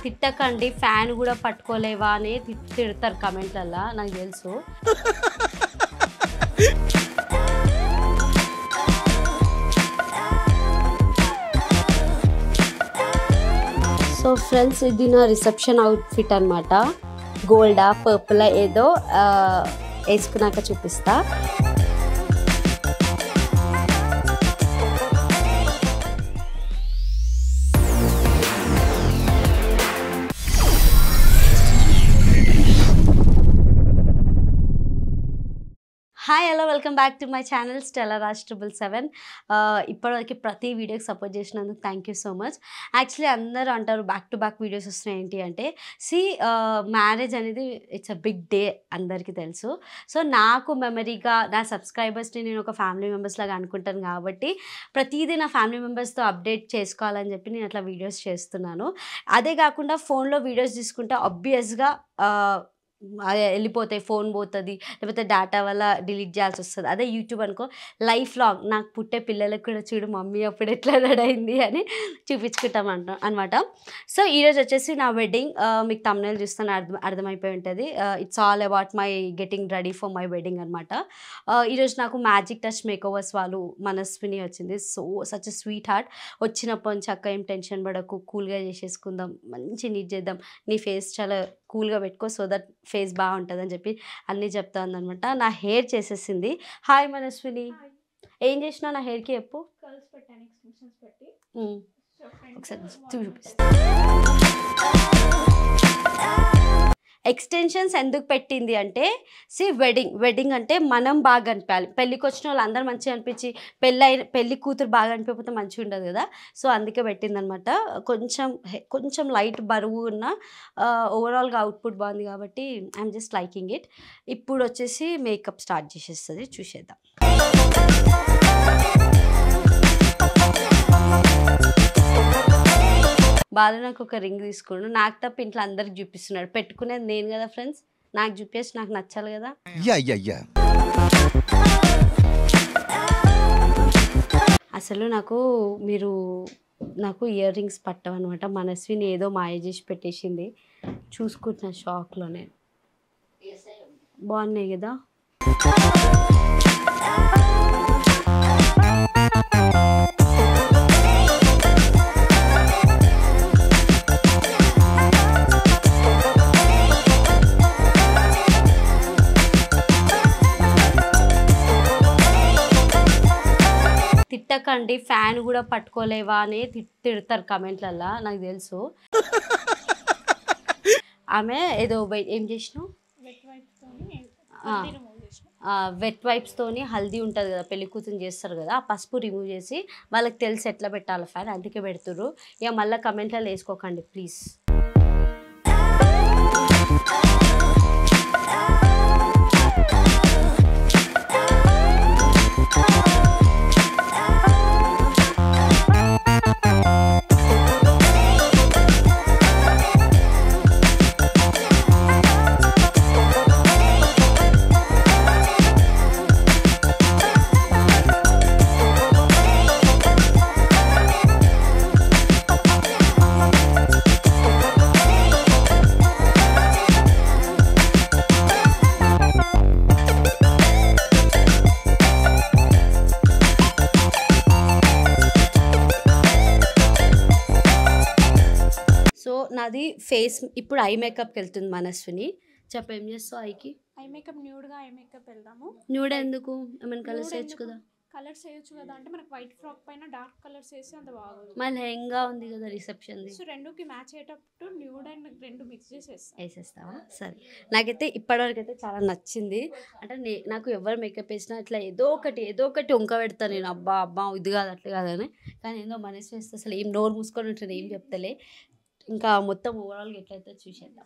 తిట్టకండి fan కూడా పట్టుకోలేవా అని తి- తిడతారు కమెంట్లల్లో నాకు తెలుసు సో ఫ్రెండ్స్ ఇది నా రిసెప్షన్ అవుట్ఫిట్ అనమాట గోల్డా పర్పుల్ ఏదో ఆ, వేసుకున్నాక చూపిస్తా hi hello welcome back to my channel Stella Raj triple seven ఇప్పటివరకు ప్రతి వీడియోకి సపోర్ట్ చేసినందుకు thank you so much actually అందరూ అంటారు బ్యాక్ టు బ్యాక్ వీడియోస్ వస్తున్నాయి ఏంటి అంటే సి మ్యారేజ్ అనేది ఇట్స్ అ బిగ్ డే అందరికీ తెలుసు సో నాకు మెమరీగా నా సబ్స్క్రైబర్స్ని నేను ఒక ఫ్యామిలీ మెంబర్స్ లాగా అనుకుంటాను కాబట్టి ప్రతిదీ నా ఫ్యామిలీ మెంబర్స్తో అప్డేట్ చేసుకోవాలని చెప్పి నేను అట్లా వీడియోస్ చేస్తున్నాను అదే కాకుండా ఫోన్లో వీడియోస్ తీసుకుంటే ఆబ్వియస్గా అదే వెళ్ళిపోతాయి ఫోన్ పోతుంది లేకపోతే డేటా వల్ల డిలీట్ చేయాల్సి వస్తుంది అదే యూట్యూబ్ అనుకో లైఫ్ లాంగ్ నాకు పుట్టే పిల్లలకు కూడా చూడు మమ్మీ అప్పుడు ఎట్లా రెడైంది అని చూపించుకుంటాం అంట అనమాట సో ఈరోజు వచ్చేసి నా వెడ్డింగ్ మీకు తమ్నేల్ చూస్తాను అర్థం అర్థమైపోయి ఉంటుంది it's all about my getting ready for my wedding అనమాట ఈరోజు నాకు మ్యాజిక్ టచ్ మేకోవర్స్ వాళ్ళు మనస్విని వచ్చింది సో సచ్ స్వీట్ హార్ట్ వచ్చినప్పటి నుంచి అక్క ఏం టెన్షన్ పడకు కూల్గా చేసేసుకుందాం మంచి నీట్ చేద్దాం నీ ఫేస్ చాలా కూల్గా పెట్టుకో సో దట్ ఫేస్ బాగుంటుంది అని చెప్పి అన్నీ చెప్తా ఉందనమాట నా హెయిర్ చేసేసింది హాయ్ మనస్విని ఏం చేసినా నా హెయిర్కి చెప్పు కర్ల్స్ పెట్టాను ఎక్స్టెన్షన్స్ పెట్టి ఉమ్, సో ఫ్రంట్ ఒకసారి లో చూపిస్తా ఎక్స్టెన్షన్స్ ఎందుకు పెట్టింది అంటే సి వెడ్డింగ్ వెడ్డింగ్ అంటే మనం బాగా కనిపించాలి పెళ్ళికి వచ్చిన వాళ్ళు అందరూ మంచిగా అనిపించి పెళ్ళి అయిన పెళ్లి కూతురు బాగా అనిపించకపోతే మంచిగా ఉండదు కదా సో అందుకే పెట్టింది అనమాట కొంచెం హె- కొంచెం లైట్ బరువు ఉన్న ఓవరాల్గా అవుట్పుట్ బాగుంది కాబట్టి ఐఎమ్ జస్ట్ లైకింగ్ ఇట్ ఇప్పుడు వచ్చేసి మేకప్ స్టార్ట్ చేసేస్తుంది చూసేద్దాం బాధ నాకు ఒక రింగ్ తీసుకున్నాడు నాకు తప్ప ఇంట్లో అందరికి చూపిస్తున్నాడు పెట్టుకునేది నేను కదా ఫ్రెండ్స్ నాకు చూపేసి నాకు నచ్చాలి కదా Yeah, yeah, yeah. అసలు నాకు మీరు నాకు ఇయర్ రింగ్స్ పట్టవన్నమాట మనస్విని ఏదో మాయ చేసి పెట్టేసింది చూసుకుంటున్న షాక్లో నేను బాగున్నాయి కదా తిట్టకండి ఫ్యాన్ కూడా పట్టుకోలేవా అని తి- తిడతారు కమెంట్లల్లో నాకు తెలుసు ఆమె ఏదో వె- ఏం చేసినావు వెట్ వైప్ తోని ఆ. రిమూవ్ చేసిన వెట్ వైప్స్తోని హల్దీ ఉంటుంది కదా పెళ్లి కూతురు చేస్తారు కదా ఆ పసుపు రిమూవ్ చేసి వాళ్ళకి తెలిసి ఎట్లా పెట్టాలి ఫ్యాన్ అందుకే పెడుతుర్రు ఇక మళ్ళీ కమెంట్లలో వేసుకోకండి ప్లీజ్ సో నాది ఫేస్ ఇప్పుడు ఐ మేకప్కి వెళ్తుంది మనస్విని చెప్ప ఏం చేస్తావు ఐకి ఐ మేకప్ న్యూడ్ గా ఐ మేకప్ వెళ్దాము న్యూడ్ ఎందుకు ఏమైనా కలర్స్ Nude వేయచ్చు ఎందుకు? కదా కలర్స్ వేయొచ్చు కదా అంటే మనకు వైట్ ఫ్రాక్ పైన డార్క్ కలర్స్ వేస్తే అంత బాగోదు మా లెహంగా ఉంది కదా రిసెప్షన్ది సో రెండుకి మ్యాచ్ అయ్యేటప్పుడు న్యూడ్ అండ్ రెండు మిక్స్ చేసేస్తాం వేసేస్తావా సరే నాకైతే ఇప్పటివరకు అయితే చాలా నచ్చింది అంటే నే నాకు ఎవరు మేకప్ వేసినా ఇట్లా ఏదో ఒకటి ఏదో ఒకటి వంక పెడతాను నేను అబ్బా అబ్బా ఇది కాదు అట్లా కాదని కానీ ఏందో మనసు వేస్తే అసలు ఏం నోరు మూసుకొని ఉంటుంది ఏం చెప్తలే ఇంకా మొత్తం ఓవరాల్గా ఎట్లయితే చూసేద్దాం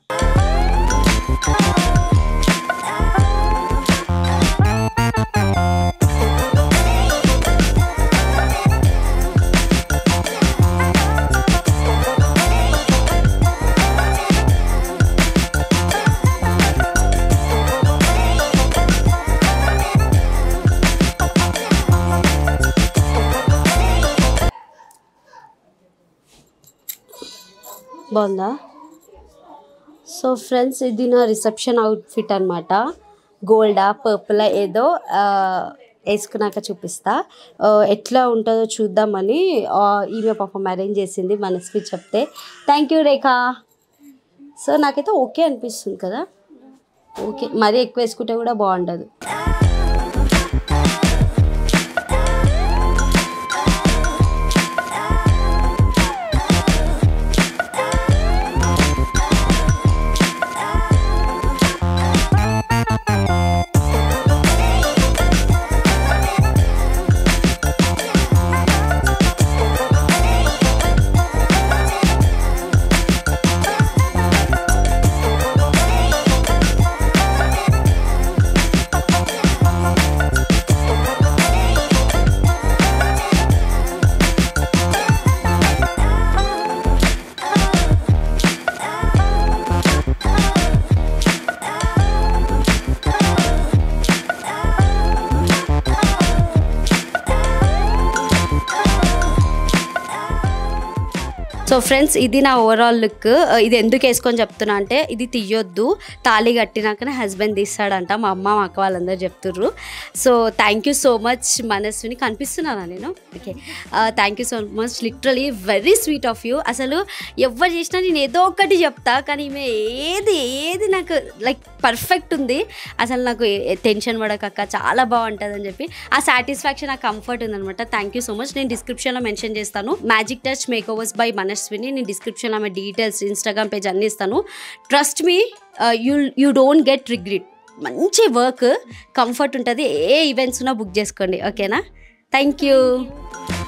బాగుందా సో ఫ్రెండ్స్ ఇది నా రిసెప్షన్ అవుట్ఫిట్ అనమాట గోల్డా పర్పుల్ ఏదో ఆ, వేసుకున్నాక చూపిస్తా ఆ, ఎట్లా ఉంటుందో చూద్దామని ఆ, ఈమె పాపం అరేంజ్ చేసింది మనస్వి చెప్తే థ్యాంక్ యూ రేఖా సో నాకైతే ఓకే అనిపిస్తుంది కదా ఓకే మరీ ఎక్కువ వేసుకుంటే కూడా బాగుండదు సో ఫ్రెండ్స్ ఇది నా ఓవరాల్ లుక్ ఇది ఎందుకు వేసుకొని చెప్తున్నా అంటే ఇది తీయొద్దు తాళి కట్టినాకనే హస్బెండ్ తీస్తాడంట మా అమ్మ మా అక్క వాళ్ళందరూ చెప్తుర్రు so thank you so much Manaswini కనిపిస్తున్నానా నేను okay thank you so much literally very sweet of you అసలు ఎవరు చేసినా నేను ఏదో ఒకటి చెప్తా కానీ ఈమె ఏది ఏది నాకు లైక్ పర్ఫెక్ట్ ఉంది అసలు నాకు టెన్షన్ పడకక్క చాలా బాగుంటుంది అని చెప్పి ఆ సాటిస్ఫాక్షన్ ఆ కంఫర్ట్ ఉందనమాట థ్యాంక్ యూ సో మచ్ నేను డిస్క్రిప్షన్లో మెన్షన్ చేస్తాను magic touch makeovers by Manaswini నేను డిస్క్రిప్షన్లో ఆమె డీటెయిల్స్ ఇన్స్టాగ్రామ్ పేజ్ అన్ని ఇస్తాను trust me you you don't get regret మంచి వర్క్ కంఫర్ట్ ఉంటుంది ఏ ఈవెంట్స్ ఉన్నా బుక్ చేసుకోండి ఓకేనా థ్యాంక్ యూ